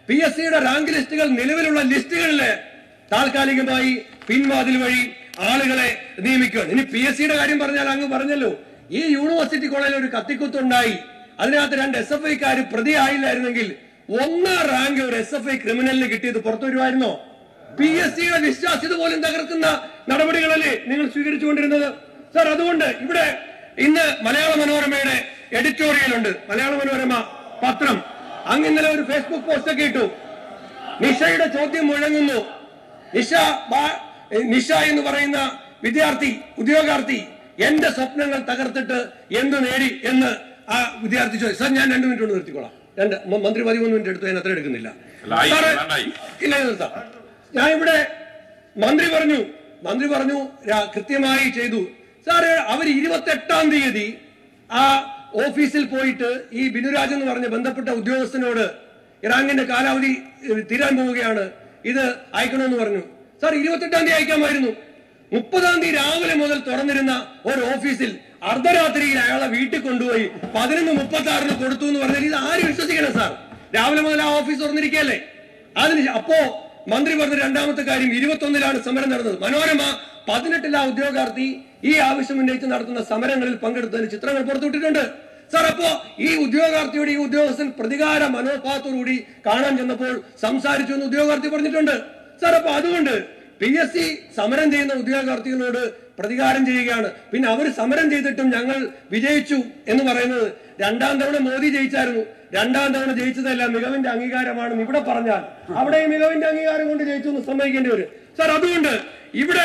P S സിയുടെ rank ലിസ്റ്റുകൾ നിലവിലുള്ള ലിസ്റ്റുകളില് താൽക്കാലികമായി പിൻവാതിൽ വഴി ആളുകളെ നിയമിക്കുകയാണ് ഇനി പി എസ് സിയുടെ കാര്യം പറഞ്ഞാൽ അങ്ങ് പറഞ്ഞല്ലോ ഈ യൂണിവേഴ്സിറ്റി കോളേജിൽ ഒരു കത്തിക്കുത്തുണ്ടായി അതിനകത്ത് രണ്ട് എസ് എഫ് ഐക്കാര് പ്രതിയായില്ലായിരുന്നെങ്കിൽ ഒന്നാം റാങ്ക് ഒരു എസ് എഫ് ഐ ക്രിമിനലിന് കിട്ടിയത് പുറത്തു വരുമായിരുന്നോ പി എസ് സിയുടെ വിശ്വാസ്യത പോലും തകർക്കുന്ന നടപടികളല്ലേ നിങ്ങൾ സ്വീകരിച്ചുകൊണ്ടിരുന്നത് സാർ അതുകൊണ്ട് ഇവിടെ ഇന്ന് മലയാള മനോരമയുടെ എഡിറ്റോറിയൽ ഉണ്ട് മലയാള മനോരമ പത്രം അങ്ങ് ഇന്നലെ ഒരു ഫേസ്ബുക്ക് പോസ്റ്റ് ഒക്കെ ഇട്ടു നിഷയുടെ ചോദ്യം മുഴങ്ങുന്നു നിഷ ബാ- നിഷ എന്ന് പറയുന്ന വിദ്യാർത്ഥി ഉദ്യോഗാർത്ഥി എന്റെ സ്വപ്നങ്ങൾ തകർത്തിട്ട് എന്ത് നേടി എന്ന് ആ വിദ്യാർത്ഥി ചോദിച്ചു സാർ ഞാൻ രണ്ട് മിനിറ്റ് കൊണ്ട് നിർത്തിക്കോളാം രണ്ട് മ- മന്ത്രി പതിമൂന്ന് മിനിറ്റ് എടുത്തു ഞാൻ അത്ര എടുക്കുന്നില്ല അല്ല, ആയി, സാറേ, വേണ്ടായി. ഇല്ല ഇല്ല, സാർ ഞാൻ ഇവിടെ മന്ത്രി പറഞ്ഞു മന്ത്രി പറഞ്ഞു രാ- കൃത്യമായി ചെയ്തു സാറ് അവർ ഇരുപത്തെട്ടാം തീയതി ആ ഓഫീസിൽ പോയിട്ട് ഈ ബിനുരാജ് എന്ന് പറഞ്ഞ ബന്ധപ്പെട്ട ഉദ്യോഗസ്ഥനോട് ഇറാഖിന്റെ കാലാവധി ഏഹ്, തീരാൻ പോവുകയാണ് ഇത് അയക്കണമെന്ന് പറഞ്ഞു സാർ ഇരുപത്തെട്ടാം തീയതി അയക്കാമായിരുന്നു മുപ്പതാം തീയതി രാവിലെ മുതൽ തുറന്നിരുന്ന ഒരു ഓഫീസിൽ അർദ്ധരാത്രിയിൽ അയാളെ വീട്ടിൽ കൊണ്ടുപോയി പതിനൊന്ന് മുപ്പത്തി ആറിന് കൊടുത്തു എന്ന് പറഞ്ഞാൽ ഇത് ആര് വിശ്വസിക്കണം സാർ രാവിലെ മുതൽ ആ ഓഫീസ് തുറന്നിരിക്കുകയല്ലേ അതിന് ശേ- അപ്പോ മന്ത്രി പറഞ്ഞ രണ്ടാമത്തെ കാര്യം ഇരുപത്തൊന്നിലാണ് സമരം നടന്നത് മനോരമ പതിനെട്ടിൽ ആ ഉദ്യോഗാർത്ഥി ഈ ആവശ്യം ഉന്നയിച്ച് നടത്തുന്ന സമരങ്ങളിൽ പങ്കെടുത്തതിന് ചിത്രങ്ങൾ പുറത്തുവിട്ടിട്ടുണ്ട് സാർ അപ്പോ ഈ ഉദ്യോഗാർത്ഥിയോട് ഈ ഉദ്യോഗസ്ഥൻ പ്രതികാര മനോഭാവത്തോടുകൂടി കാണാൻ ചെന്നപ്പോൾ സംസാരിച്ചു എന്ന് ഉദ്യോഗാർത്ഥി പറഞ്ഞിട്ടുണ്ട് സാർ അപ്പൊ അതുകൊണ്ട് പി എസ് സി സമരം ചെയ്യുന്ന ഉദ്യോഗാർത്ഥികളോട് പ്രതികാരം ചെയ്യുകയാണ് പിന്നെ അവർ സമരം ചെയ്തിട്ടും ഞങ്ങൾ വിജയിച്ചു എന്ന് പറയുന്നത് രണ്ടാം തവണ മോദി ജയിച്ചായിരുന്നു രണ്ടാം തവണ ജയിച്ചതല്ല മികവിന്റെ അംഗീകാരമാണെന്ന് ഇവിടെ പറഞ്ഞാൽ അവിടെ ഈ മികവിന്റെ അംഗീകാരം കൊണ്ട് ജയിച്ചു എന്ന് സമ്മതിക്കേണ്ടി വരും സാർ അതുകൊണ്ട് ഇവിടെ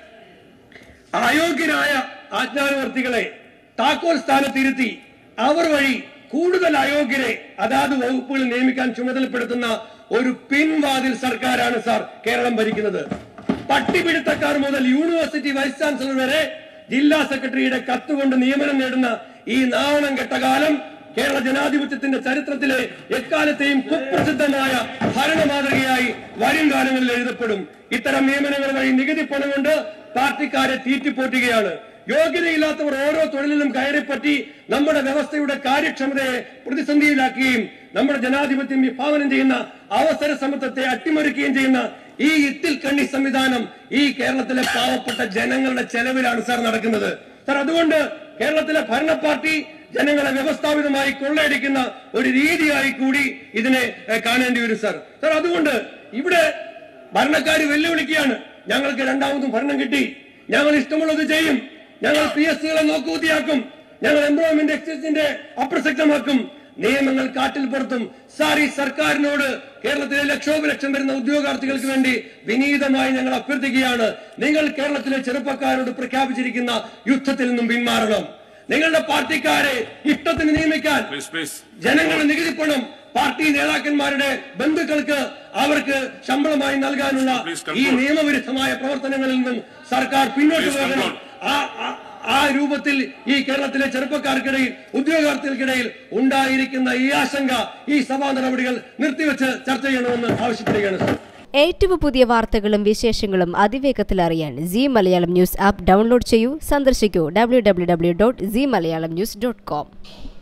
അയോഗ്യരായ ആജ്ഞാനുവർത്തികളെ താക്കോൽ സ്ഥാനത്തിരുത്തി അവർ വഴി കൂടുതൽ അയോഗ്യരെ അതാത് വകുപ്പുകളിൽ നിയമിക്കാൻ ചുമതലപ്പെടുത്തുന്ന ഒരു പിൻവാതിൽ സർക്കാരാണ് സാർ കേരളം ഭരിക്കുന്നത് പട്ടിപിടുത്തക്കാർ മുതൽ യൂണിവേഴ്സിറ്റി വൈസ് ചാൻസലർ വരെ ജില്ലാ സെക്രട്ടറിയുടെ കത്തുകൊണ്ട് നിയമനം നേടുന്ന ഈ നാണം കെട്ട കാലം കേരള ജനാധിപത്യത്തിന്റെ ചരിത്രത്തിലെ എക്കാലത്തെയും കുപ്രസിദ്ധമായ ഭരണ മാതൃകയായി വരും കാലങ്ങളിൽ എഴുതപ്പെടും ഇത്തരം നിയമനങ്ങൾ വഴി നികുതി പണം കൊണ്ട് പാർട്ടിക്കാരെ തീറ്റിപ്പോറ്റുകയാണ് യോഗ്യതയില്ലാത്തവർ ഓരോ തൊഴിലിലും കയറിപ്പറ്റി നമ്മുടെ വ്യവസ്ഥയുടെ കാര്യക്ഷമതയെ പ്രതിസന്ധിയിലാക്കുകയും നമ്മുടെ ജനാധിപത്യം വിഭാവനം ചെയ്യുന്ന അവസര സമത്വത്തെ അട്ടിമറിക്കുകയും ചെയ്യുന്ന ഈ ഇത്തിൽ കണ്ണി സംവിധാനം ഈ കേരളത്തിലെ പാവപ്പെട്ട ജനങ്ങളുടെ ചെലവിലാണ് സാർ നടക്കുന്നത് സാർ അതുകൊണ്ട് കേരളത്തിലെ ഭരണ പാർട്ടി ജനങ്ങളെ വ്യവസ്ഥാപിതമായി കൊള്ളയടിക്കുന്ന ഒരു രീതിയായി കൂടി ഇതിനെ ഏഹ്, കാണേണ്ടി വരും സാർ സാർ അതുകൊണ്ട് ഇവിടെ ഭരണക്കാര് വെല്ലുവിളിക്കുകയാണ് ഞങ്ങൾക്ക് രണ്ടാമതും ഭരണം കിട്ടി ഞങ്ങൾ ഇഷ്ടമുള്ളത് ചെയ്യും ഞങ്ങൾ പി എസ് സികളെ നോക്കുകുത്തിയാക്കും ഞങ്ങൾ എംപ്ലോയ്മെന്റ് എക്സൈസിന്റെ അപ്രസക്തമാക്കും നിയമങ്ങൾ കാറ്റിൽ പുറത്തും സാർ ഈ സർക്കാരിനോട് കേരളത്തിലെ ലക്ഷോപലക്ഷം വരുന്ന ഉദ്യോഗാർത്ഥികൾക്ക് വേണ്ടി വിനീതമായി ഞങ്ങൾ അഭ്യർത്ഥിക്കുകയാണ് നിങ്ങൾ കേരളത്തിലെ ചെറുപ്പക്കാരോട് പ്രഖ്യാപിച്ചിരിക്കുന്ന യുദ്ധത്തിൽ നിന്നും പിന്മാറണം നിങ്ങളുടെ പാർട്ടിക്കാരെ ഇഷ്ടത്തിന് നിയമിക്കാൻ പ്ലീസ് പ്ലീസ് ജനങ്ങളുടെ നികുതി പണം പാർട്ടി നേതാക്കന്മാരുടെ ബന്ധുക്കൾക്ക് അവർക്ക് ശമ്പളമായി നൽകാനുള്ള Please ഈ conclude. നിയമവിരുദ്ധമായ പ്രവർത്തനങ്ങളിൽ നിന്നും സർക്കാർ പിന്നോട്ട് Please പോകണം conclude. ആ ആ- ആ രൂപത്തിൽ ഈ കേരളത്തിലെ ചെറുപ്പക്കാർക്കിടയിൽ ഉദ്യോഗാർത്ഥികൾക്കിടയിൽ ഉണ്ടായിരിക്കുന്ന ഈ ആശങ്ക ഈ സഭാ നടപടികൾ നിർത്തിവെച്ച് ചർച്ച ചെയ്യണമെന്ന് ആവശ്യപ്പെടുകയാണ് സർ ഏറ്റവും പുതിയ വാർത്തകളും വിശേഷങ്ങളും അതിവേഗത്തിൽ അറിയാൻ C Malayalam news app download ചെയ്യൂ സന്ദർശിക്കൂ W W W dot C Malayalam news dot com